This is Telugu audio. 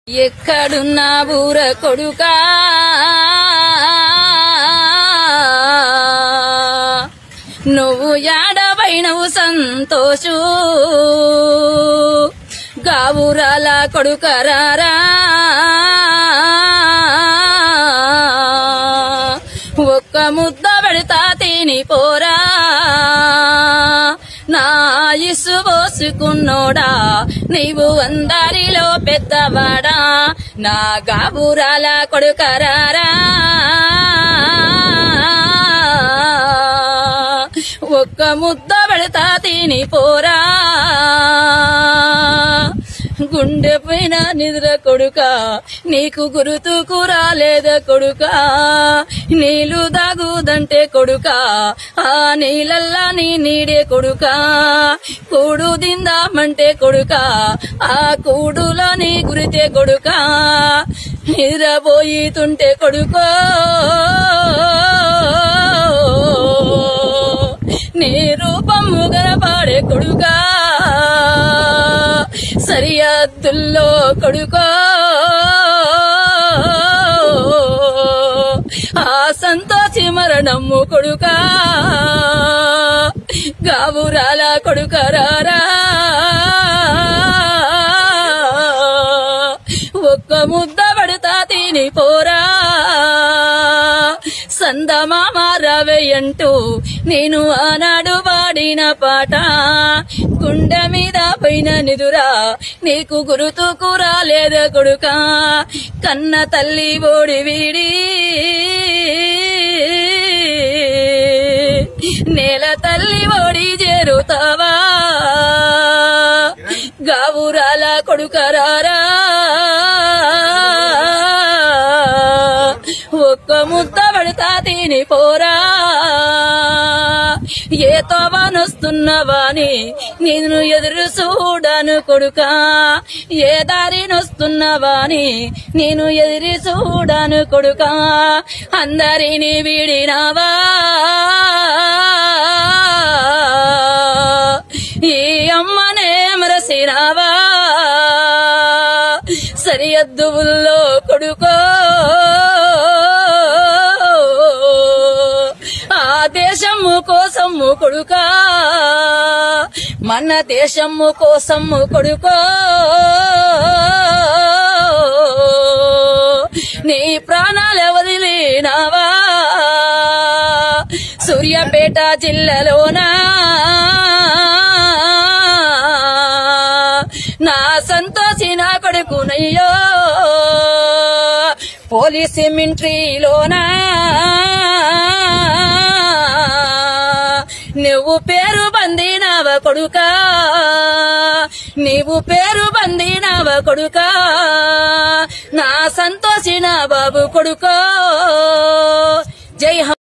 ఎక్కడున్నా ఊర కొడుకా నువ్వు యాడవైనవు సంతోషు గావురాల కొడుకరారా ఒక్క ముద్ద పెడతా తిని పోరా నా ఇసు పోసుకున్నోడా నీవు అందరిలో పెద్దవాడా నా గాబురాల కొడుకరారా ఒక్క ముద్ద పెడతా తిని పోరా గుండె పైన నిద్ర కొడుక నీకు గురుతుకు రాలేద కొడుక నీళ్లు దాగుదంటే కొడుక ఆ నీళ్ళల్లా నీ నీడే కొడుక కూడు దిందామంటే కొడుక ఆ కూడులో నీ గురితే కొడుక నిద్రపోయితుంటే కొడుకో నీ రూపము గనపాడే కొడుకా సరిహద్దుల్లో కొడుకో ఆ సంతోషి మరణము కొడుకా గావురాల కొడుకరారా ఒక్క ముద్ద పడతా తిని పోరా సందమామ రవయ్యంటూ నేను ఆనాడు పాడిన పాట గుండె మీద పైన నిదురా నీకు గురుతుకు రాలేద కొడుక కన్న తల్లి ఓడి వీడి నేల తల్లి ఓడి చేరుతావా గావురాల కొడుకరారా ఒక్క ముద్ద పడతా తిని పోరా ఏ తోవనొస్తున్నవాని నేను ఎదురు చూడను కొడుక ఏ దారి నొస్తున్నవాని నేను ఎదురు చూడను కొడుక అందరిని వీడినావా ఈ అమ్మనే మరసినావా సరిహద్దుల్లో కొడుకో ఆ దేశము కోసము కొడుకా మన దేశము కోసము కొడుకో నీ ప్రాణాలు వదిలినావా సూర్యాపేట జిల్లాలోనా నా సంతోషి నా కొడుకునయ్యో పోలీస్ మింట్రీలోనా నువ్వు పేరు బందినవ కొడుక నీవు పేరు బందినవ కొడుక నా సంతోషి నా బాబు కొడుకో జై హ